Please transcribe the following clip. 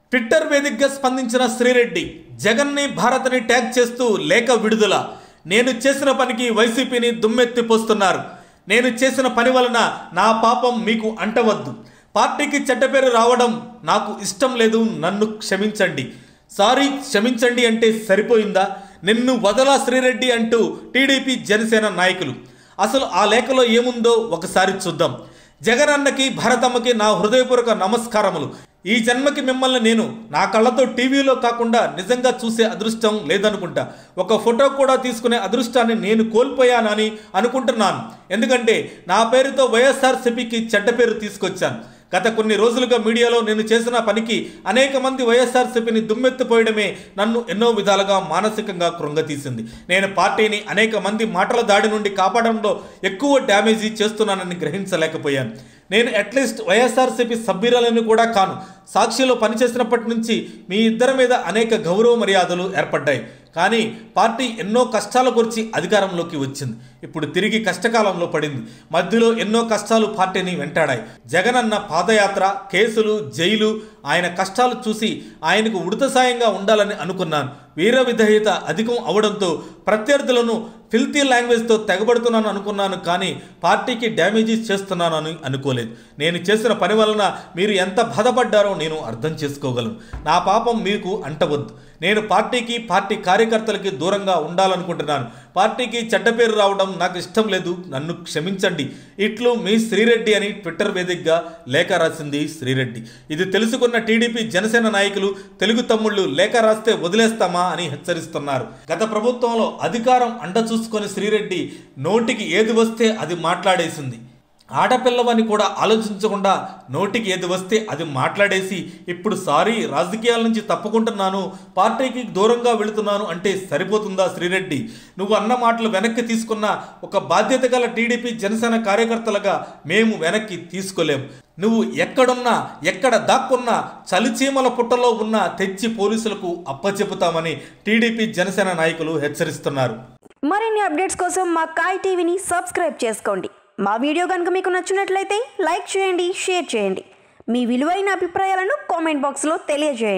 Twitter వేదికగా స్పందించిన శ్రీరెడ్డి జగన్ని భారత్ని ట్యాగ్ చేస్తూ లేఖ విడుదల నేను చేసిన పనికి వైసీపీని దుమ్మెత్తి పోస్తున్నారు నేను చేసిన పని వలన నా పాపం మీకు అంటవద్దు పార్టీకి చెడ్డ పేరు రావడం నాకు ఇష్టం లేదు నన్ను క్షమించండి సారీ క్షమించండి అంటే సరిపోయిందా నిన్ను వదలా శ్రీరెడ్డి అంటూ టీడీపీ జనసేన నాయకులు అసలు ఆ లేఖలో ఏముందో ఒకసారి చూద్దాం జగనన్నకి భరతమ్మకి నా హృదయపూర్వక నమస్కారములు ఈ జన్మకి మిమ్మల్ని నేను నా కళ్ళతో టీవీలో కాకుండా నిజంగా చూసే అదృష్టం లేదనుకుంటా ఒక ఫోటో కూడా తీసుకునే అదృష్టాన్ని నేను కోల్పోయానని అనుకుంటున్నాను ఎందుకంటే నా పేరుతో వైఎస్ఆర్సీపీకి చెడ్డ పేరు తీసుకొచ్చాను గత కొన్ని రోజులుగా మీడియాలో నేను చేసిన పనికి అనేక మంది వైఎస్ఆర్సీపీని దుమ్మెత్తిపోయడమే నన్ను ఎన్నో విధాలుగా మానసికంగా కృంగతీసింది నేను పార్టీని అనేక మంది మాటల దాడి నుండి కాపాడడంలో ఎక్కువ డ్యామేజీ చేస్తున్నానని గ్రహించలేకపోయాను నేను అట్లీస్ట్ వైఎస్ఆర్సీపీ సభ్యురాలని కూడా కాను సాక్షిలో పనిచేసినప్పటి నుంచి మీ ఇద్దరి మీద అనేక గౌరవ మర్యాదలు ఏర్పడ్డాయి కానీ పార్టీ ఎన్నో కష్టాల గురించి అధికారంలోకి వచ్చింది ఇప్పుడు తిరిగి కష్టకాలంలో పడింది మధ్యలో ఎన్నో కష్టాలు పార్టీని వెంటాడాయి జగనన్న పాదయాత్ర కేసులు జైలు ఆయన కష్టాలు చూసి ఆయనకు ఉడత సాయంగా ఉండాలని అనుకున్నాను వీర విధేయత అధికం అవడంతో ప్రత్యర్థులను ఫిల్తీ లాంగ్వేజ్తో తెగబడుతున్నాను అనుకున్నాను కానీ పార్టీకి డ్యామేజెస్ చేస్తున్నానని అనుకోలేదు నేను చేసిన పని వలన మీరు ఎంత బాధపడ్డారో నేను అర్థం చేసుకోగలను నా పాపం మీకు అంటవద్దు నేను పార్టీకి పార్టీ కార్యకర్తలకి దూరంగా ఉండాలనుకుంటున్నాను పార్టీకి చెడ్డ పేరు రావడం నాకు ఇష్టం లేదు నన్ను క్షమించండి ఇట్లు మీ శ్రీరెడ్డి అని ట్విట్టర్ వేదికగా లేఖ రాసింది శ్రీరెడ్డి ఇది తెలుసుకున్న టీడీపీ జనసేన నాయకులు తెలుగు తమ్ముళ్ళు లేఖ రాస్తే వదిలేస్తామా అని హెచ్చరిస్తున్నారు గత ప్రభుత్వంలో అధికారం అండ చూసుకొని శ్రీరెడ్డి నోటికి ఏది వస్తే అది మాట్లాడేసింది ఆడపిల్లవని కూడా ఆలోచించకుండా నోటికి ఏది వస్తే అది మాట్లాడేసి ఇప్పుడు సారీ రాజకీయాల నుంచి తప్పుకుంటున్నాను పార్టీకి దూరంగా వెళుతున్నాను అంటే సరిపోతుందా శ్రీరెడ్డి నువ్వు అన్న మాటలు వెనక్కి తీసుకున్న ఒక బాధ్యత గల టీడీపీ జనసేన కార్యకర్తలుగా మేము వెనక్కి తీసుకోలేం నువ్వు ఎక్కడున్నా ఎక్కడ దాక్కున్నా చలిచీమల పుట్టలో ఉన్న తెచ్చి పోలీసులకు అప్పచెపుతామని టీడీపీ జనసేన నాయకులు హెచ్చరిస్తున్నారు మరిన్ని అప్డేట్స్ కోసం మా కాయ్ టీవీని సబ్స్క్రైబ్ చేసుకోండి మా వీడియో కనుక మీకు నచ్చినట్లయితే లైక్ చేయండి షేర్ చేయండి మీ విలువైన అభిప్రాయాలను కామెంట్ బాక్స్లో తెలియజేయండి